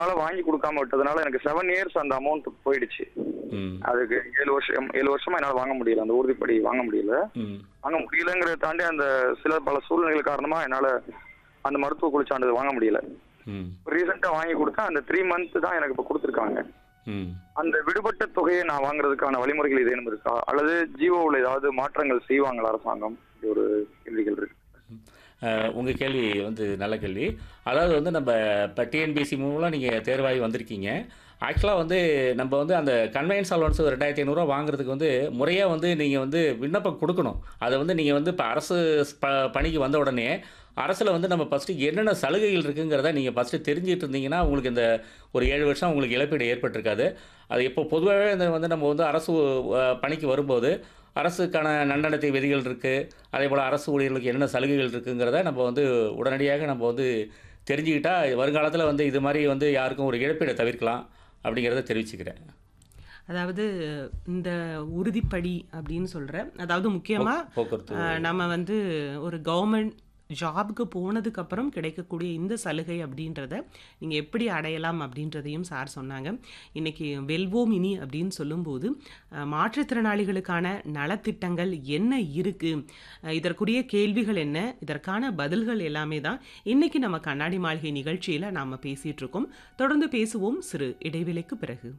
அதனால வாங்கி கொடுக்காம விட்டதுனால எனக்கு செவன் இயர்ஸ் அந்த அமௌண்ட் போயிடுச்சு ம் அதுக்கு ஏழு வருஷம் ஏழு வருஷமா என்னால் வாங்க முடியல அந்த உறுதிப்படி வாங்க முடியல ம் வாங்க முடியலங்கிறத தாண்டி அந்த சில பல சூழ்நிலைகள் காரணமா என்னால் அந்த மருத்துவ குளிச்சான்றிதழ் வாங்க முடியல ம் ரீசெண்டாக வாங்கி கொடுத்தா அந்த த்ரீ மந்த் தான் எனக்கு இப்போ கொடுத்துருக்காங்க ம் அந்த விடுபட்ட தொகையை நான் வாங்குறதுக்கான வழிமுறைகள் ஏதேனும் இருக்கா அல்லது ஜியோவில் ஏதாவது மாற்றங்கள் செய்வாங்களா அரசாங்கம் இப்படி ஒரு கேள்விகள் இருக்கு உங்கள் கேள்வி வந்து நல்ல கேள்வி அதாவது வந்து நம்ம இப்போ டிஎன்பிசி மூலம் நீங்கள் தேர்வாகி வந்திருக்கீங்க ஆக்சுவலாக வந்து நம்ம வந்து அந்த கன்வெயன்ஸ் அலவன்ஸ் ஒரு ரெண்டாயிரத்தி ஐநூறுரூவா வாங்குறதுக்கு வந்து முறையாக வந்து நீங்கள் வந்து விண்ணப்பம் கொடுக்கணும் அதை வந்து நீங்கள் வந்து இப்போ அரசு ப பணிக்கு வந்த உடனே அரசில் வந்து நம்ம ஃபஸ்ட்டு என்னென்ன சலுகைகள் இருக்குங்கிறத நீங்கள் ஃபஸ்ட்டு தெரிஞ்சுட்டு இருந்தீங்கன்னா உங்களுக்கு இந்த ஒரு ஏழு வருஷம் உங்களுக்கு இழப்பீடு ஏற்பட்டிருக்காது அது இப்போ பொதுவாகவே இந்த வந்து நம்ம வந்து அரசு அஹ், பணிக்கு வரும்போது அரசுக்கான நன்னடத்தை விதிகள் இருக்குது அதே போல் அரசு ஊழியர்களுக்கு என்னென்ன சலுகைகள் இருக்குங்கிறத நம்ம வந்து உடனடியாக நம்ம வந்து தெரிஞ்சுக்கிட்டா வருங்காலத்தில் வந்து இது மாதிரி வந்து யாருக்கும் ஒரு இழப்பீடை தவிர்க்கலாம் அப்படிங்கிறத தெரிவிச்சுக்கிறேன் அதாவது இந்த உறுதிப்படி அப்படின்னு சொல்கிறேன் அதாவது முக்கியமாக போக்குவரத்து நம்ம வந்து ஒரு கவர்மெண்ட் ஜாபுக்கு போனதுக்கப்புறம் கிடைக்கக்கூடிய இந்த சலுகை அப்படின்றத நீங்கள் எப்படி அடையலாம் அப்படின்றதையும் சார் சொன்னாங்க இன்றைக்கி வெல்வோம் இனி அப்படின்னு சொல்லும்போது அஹ், மாற்றுத்திறனாளிகளுக்கான நலத்திட்டங்கள் என்ன இருக்குது இதற்குரிய கேள்விகள் என்ன இதற்கான பதில்கள் எல்லாமே தான் இன்றைக்கி நம்ம கண்ணாடி மாளிகை நிகழ்ச்சியில் நாம் பேசிகிட்டு இருக்கோம் தொடர்ந்து பேசுவோம் சிறு இடைவேளைக்கு பிறகு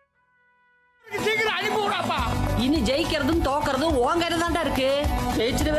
இனி ஜெயிக்கிறதும் தோக்கறதும் உன் கையில தான்டா இருக்கு ஜெயிச்சிட்டு